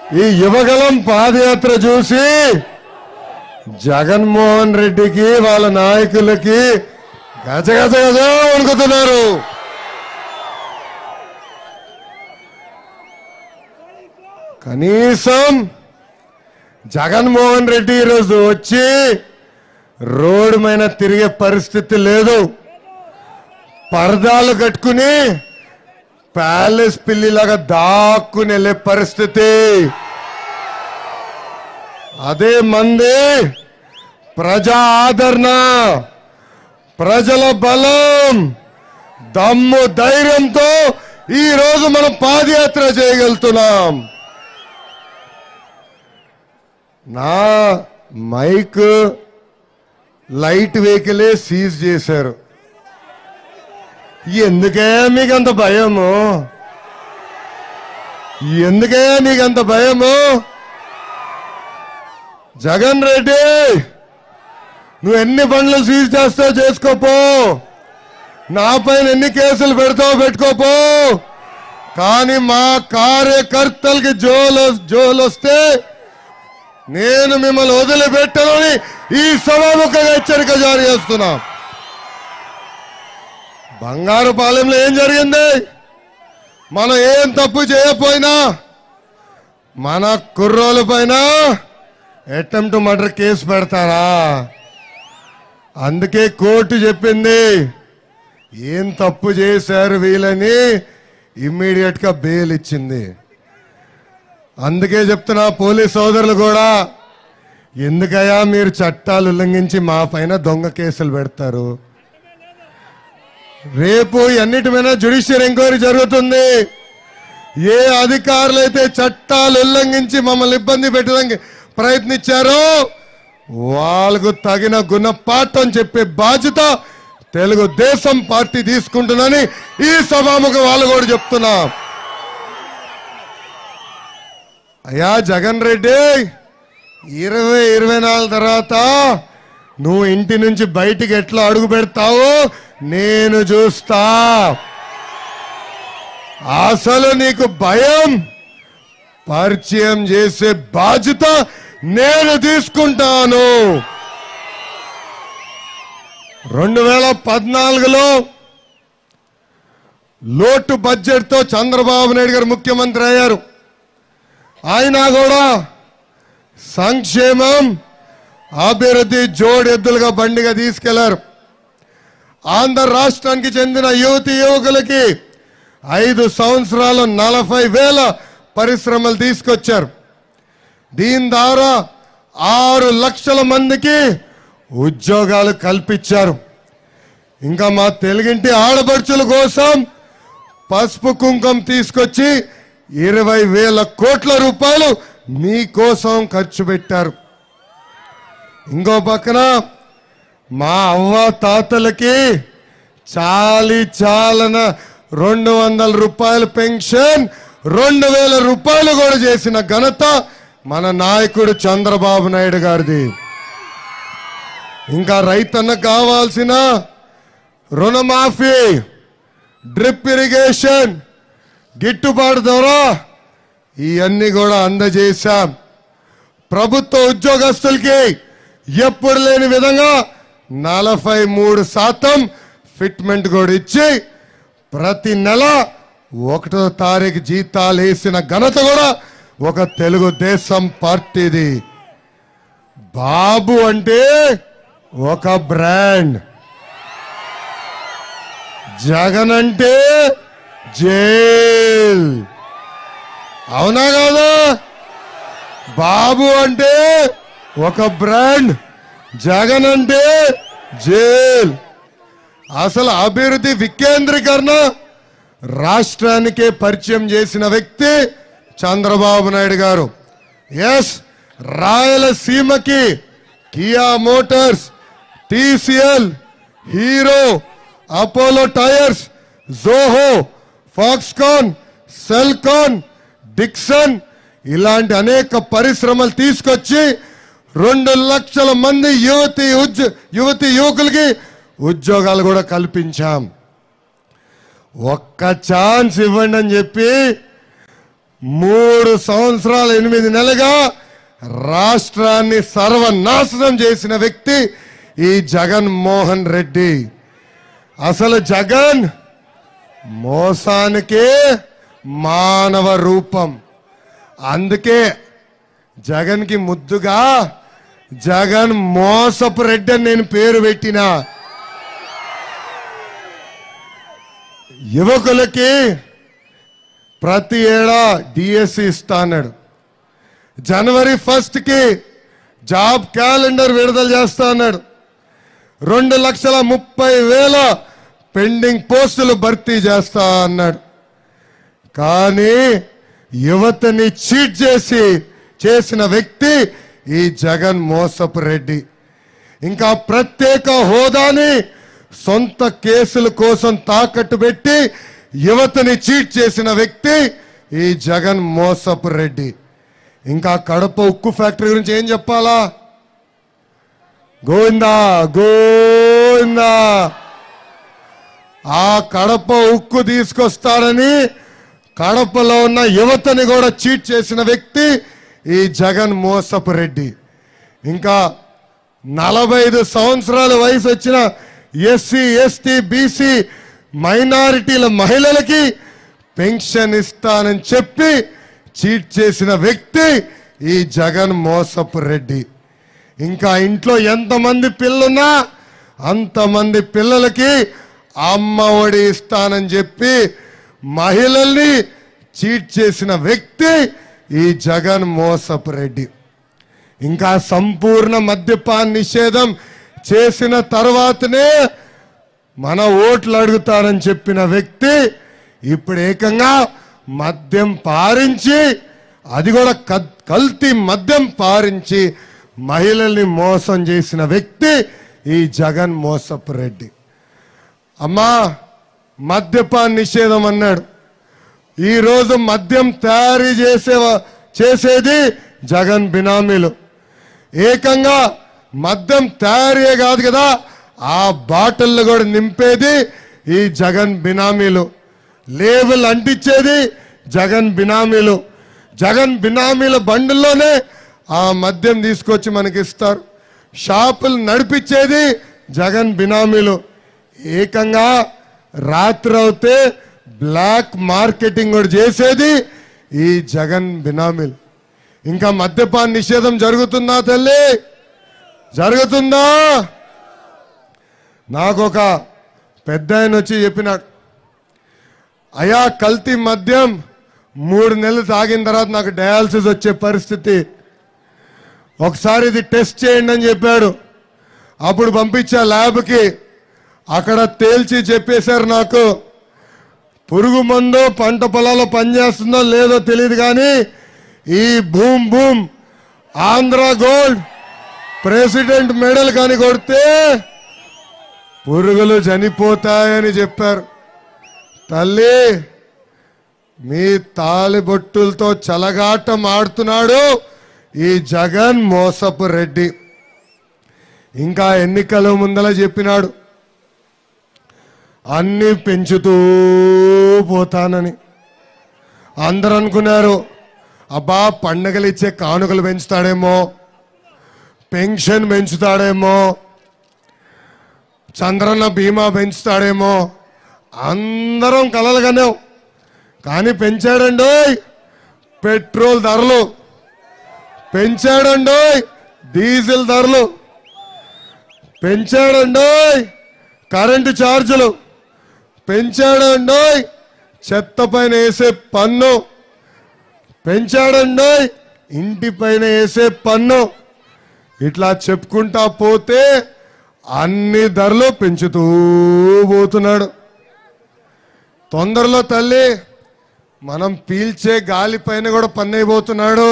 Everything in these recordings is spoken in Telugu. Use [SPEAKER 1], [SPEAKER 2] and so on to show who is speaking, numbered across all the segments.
[SPEAKER 1] ఈ యువగలం పాదయాత్ర చూసి జగన్మోహన్ రెడ్డికి వాళ్ళ నాయకులకి గజ గజ గజ వణుకుతున్నారు కనీసం జగన్మోహన్ రెడ్డి ఈరోజు వచ్చి రోడ్డు మీద తిరిగే పరిస్థితి లేదు పరదాలు కట్టుకుని ప్యాలెస్ పిల్లిలాగా దాక్కుని వెళ్ళే పరిస్థితి అదే మంది ప్రజా ఆదరణ ప్రజల బలం దమ్ము ధైర్యంతో ఈ రోజు మనం పాదయాత్ర చేయగలుగుతున్నాం నా మైక్ లైట్ వెహికలే సీజ్ చేశారు ఎందుకే మీకు అంత భయము ఎందుకే నీకు అంత భయము జగన్ రెడ్డి నువ్వు ఎన్ని బండ్లు సీజ్ చేస్తావు చేసుకోపో నా పైన ఎన్ని కేసులు పెడతావు పెట్టుకోపో కానీ మా కార్యకర్తలకి జోలు జోలు వస్తే నేను మిమ్మల్ని వదిలిపెట్టనని ఈ సభాముఖంగా హెచ్చరిక జారీ చేస్తున్నా బంగారు పాలెంలో ఏం జరిగింది మనం ఏం తప్పు చేయకపోయినా మన కుర్రోల పైన అటెంప్ట్ మర్డర్ కేసు పెడతారా అందుకే కోర్టు చెప్పింది ఏం తప్పు చేశారు వీళ్ళని ఇమ్మీడియట్ గా బెయిల్ ఇచ్చింది అందుకే చెప్తున్నా పోలీస్ సోదరులు కూడా ఎందుకయ్యా మీరు చట్టాలు ఉల్లంఘించి మా పైన దొంగ కేసులు పెడతారు రేపు ఎన్నిటి మీద జ్యుడిషియల్ ఎంక్వైరీ జరుగుతుంది ఏ అధికారులు అయితే చట్టాలు ఉల్లంఘించి మమ్మల్ని ఇబ్బంది పెట్టడానికి ప్రయత్నించారో వాళ్ళకు తగిన గుణపాఠం చెప్పే బాధ్యత తెలుగుదేశం పార్టీ తీసుకుంటుందని ఈ సభాముఖం వాళ్ళు కూడా చెప్తున్నా అయ్యా జగన్ రెడ్డి ఇరవై ఇరవై నాలుగు తర్వాత నువ్వు ఇంటి నుంచి బయటికి ఎట్లా అడుగు పెడతావో నేను చూస్తా అసలు నీకు భయం పరిచయం చేసే బాధ్యత నేను తీసుకుంటాను రెండు వేల పద్నాలుగులో లోటు బడ్జెట్తో చంద్రబాబు నాయుడు గారు ముఖ్యమంత్రి అయ్యారు ఆయన కూడా సంక్షేమం అభివృద్ధి జోడెద్దులుగా బండిగా తీసుకెళ్లారు ఆంధ్ర రాష్ట్రానికి చెందిన యువతి యువకులకి ఐదు సంవత్సరాలు నలభై వేల పరిశ్రమలు తీసుకొచ్చారు దీని ద్వారా ఆరు లక్షల మందికి ఉద్యోగాలు కల్పించారు ఇంకా మా తెలుగింటి ఆడపడుచుల కోసం పసుపు కుంకుమ తీసుకొచ్చి ఇరవై వేల కోట్ల రూపాయలు మీకోసం ఖర్చు పెట్టారు ఇంకో పక్కన మా అవ్వ తాతలకి చాలి చాలన రెండు వందల రూపాయల పెన్షన్ రెండు వేల రూపాయలు కూడా చేసిన ఘనత మన నాయకుడు చంద్రబాబు నాయుడు గారిది ఇంకా రైతన్నకు కావాల్సిన రుణమాఫీ డ్రిప్ ఇరిగేషన్ గిట్టుబాటు ధర ఇవన్నీ కూడా అందజేశాం ప్రభుత్వ ఉద్యోగస్తులకి ఎప్పుడు లేని విధంగా నలభై మూడు శాతం ఫిట్మెంట్ కూడా ఇచ్చి ప్రతి నెల ఒకటో తారీఖు జీతాలు వేసిన ఘనత కూడా ఒక తెలుగుదేశం పార్టీది బాబు అంటే ఒక బ్రాండ్ జగన్ అంటే జైల్ అవునా కాదా బాబు అంటే ఒక బ్రాండ్ జగన్ అంటే జైల్ అసలు అభివృద్ధి వికేంద్రీకరణ రాష్ట్రానికే పరిచయం చేసిన వ్యక్తి చంద్రబాబు నాయుడు గారు ఎస్ రాయలసీమకి Kia Motors TCL Hero Apollo tyres Zoho Foxconn Celkon Dixon ఇలాంటి అనేక పరిశ్రమలు తీసుకొచ్చి రెండు లక్షల మంది యువతి ఉద్య- యువతి యువకులకి ఉద్యోగాలు కూడా కల్పించాం ఒక్క ఛాన్స్ ఇవ్వండి అని చెప్పి మూడు సంవత్సరాలు ఎనిమిది నెలలుగా రాష్ట్రాన్ని సర్వనాశనం చేసిన వ్యక్తి ఈ జగన్ మోహన్ రెడ్డి అసలు జగన్ మోసానికే మానవ రూపం అందుకే జగన్కి ముద్దుగా జగన్ మోసపు రెడ్డి అని నేను పేరు పెట్టిన యువకులకి ప్రతి ఏడా డిఎస్సి ఇస్తా అన్నాడు జనవరి ఫస్ట్కి జాబ్ క్యాలెండర్ విడుదల చేస్తా అన్నాడు రెండు లక్షల ముప్పై వేల పెండింగ్ పోస్టులు భర్తీ చేస్తా అన్నాడు కానీ యువతని చీట్ చేసి చేసిన వ్యక్తి ఈ జగన్ మోసపు రెడ్డి ఇంకా ప్రత్యేక హోదాని సొంత కేసుల కోసం తాకట్టు పెట్టి యువతని చీట్ చేసిన వ్యక్తి ఈ జగన్ మోసపు రెడ్డి ఇంకా కడప ఉక్కు ఫ్యాక్టరీ గురించి ఏం చెప్పాలా గోవిందా గోవిందా ఆ కడప ఉక్కు తీసుకొస్తాడని కడపలో ఉన్న యువతని కూడా చీట్ చేసిన వ్యక్తి ఈ జగన్ మోసపు రెడ్డి ఇంకా నలభై ఐదు సంవత్సరాల వయసు వచ్చిన ఎస్సీ ఎస్టీ బీసీ మైనారిటీల మహిళలకి పెన్షన్ ఇస్తానని చెప్పి చీట్ చేసిన వ్యక్తి ఈ జగన్ మోసపు రెడ్డి ఇంకా ఇంట్లో ఎంతమంది పిల్లున్నా అంతమంది పిల్లలకి అమ్మ ఒడి ఇస్తానని చెప్పి మహిళల్ని చీట్ చేసిన వ్యక్తి ఈ జగన్ మోసపు రెడ్డి ఇంకా సంపూర్ణ మద్యపాన్ నిషేధం చేసిన తర్వాతనే మన ఓట్లు అడుగుతారని చెప్పిన వ్యక్తి ఇప్పుడు ఏకంగా మద్యం పారించి అది కూడా కద్- కల్తీ మద్యం పారించి మహిళల్ని మోసం చేసిన వ్యక్తి ఈ జగన్ మోసపు రెడ్డి అమ్మా మద్యపాన్ నిషేధం అన్నాడు ఈ రోజు మద్యం తయారీ చేసే చేసేది జగన్ బినామీలు ఏకంగా మద్యం తయారీ కాదు కదా ఆ బాటిల్ కూడా నింపేది ఈ జగన్ బినామీలు లేబుల్ అంటించేది జగన్ బినామీలు జగన్ బినామీల బండుల్లోనే ఆ మద్యం తీసుకొచ్చి మనకి ఇస్తారు షాపులు నడిపించేది జగన్ బినామీలు ఏకంగా రాత్రి అవుతే బ్లాక్ మార్కెటింగ్ కూడా చేసేది ఈ జగన్ బినామీలు ఇంకా మద్యపాన్ నిషేధం జరుగుతుందా తల్లి జరుగుతుందా నాకు ఒక పెద్ద ఆయన వచ్చి చెప్పినాడు అయా కల్తీ మద్యం మూడు నెలలు తాగిన తర్వాత నాకు డయాలసిస్ వచ్చే పరిస్థితి ఒకసారి ఇది టెస్ట్ చేయండి అని చెప్పాడు అప్పుడు పంపించా ల్యాబ్కి అక్కడ తేల్చి చెప్పేశారు నాకు పురుగు మందు పంట పొలాల్లో పనిచేస్తుందో లేదో తెలియదు కానీ ఈ boom boom Andhra gold president medal కానీ కొడితే పురుగులు చనిపోతాయని చెప్పారు తల్లి మీ తాలిబొట్టులతో చలగాటం ఆడుతున్నాడు ఈ జగన్ మోసపు రెడ్డి ఇంకా ఎన్నికల ముందల చెప్పినాడు అన్ని పెంచుతూ పోతానని అందరు అనుకున్నారు అబ్బా పండగలు ఇచ్చే కానుకలు పెంచుతాడేమో పెన్షన్ పెంచుతాడేమో చంద్రన్న బీమా పెంచుతాడేమో అందరం కలలుగానే కానీ పెంచాడండి పెట్రోల్ ధరలు పెంచాడండి డీజిల్ ధరలు పెంచాడండి కరెంటు ఛార్జీలు పెంచాడండి చెత్త పైన వేసే పన్ను పెంచాడండి ఇంటి పైన వేసే పన్ను ఇట్లా చెప్పుకుంటా పోతే అన్ని ధరలు పెంచుతూ పోతున్నాడు తొందరలో తల్లి మనం పీల్చే గాలి పైన కూడా పన్నైపోతున్నాడు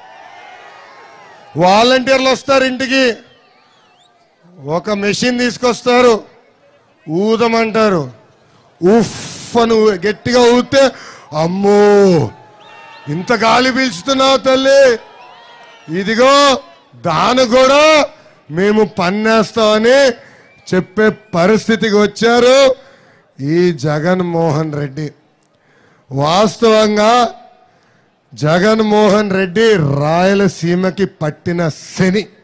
[SPEAKER 1] వాలంటీర్లు వస్తారు ఇంటికి ఒక మెషిన్ తీసుకొస్తారు ఊదమంటారు ఉఫ్ అని ఊ- గట్టిగా ఊతే అమ్మో ఇంత గాలి పీల్చుతున్నావు తల్లి ఇదిగో దాని కూడా మేము పన్నేస్తామని చెప్పే పరిస్థితికి వచ్చారు ఈ జగన్మోహన్ రెడ్డి వాస్తవంగా జగన్మోహన్ రెడ్డి రాయలసీమకి పట్టిన శని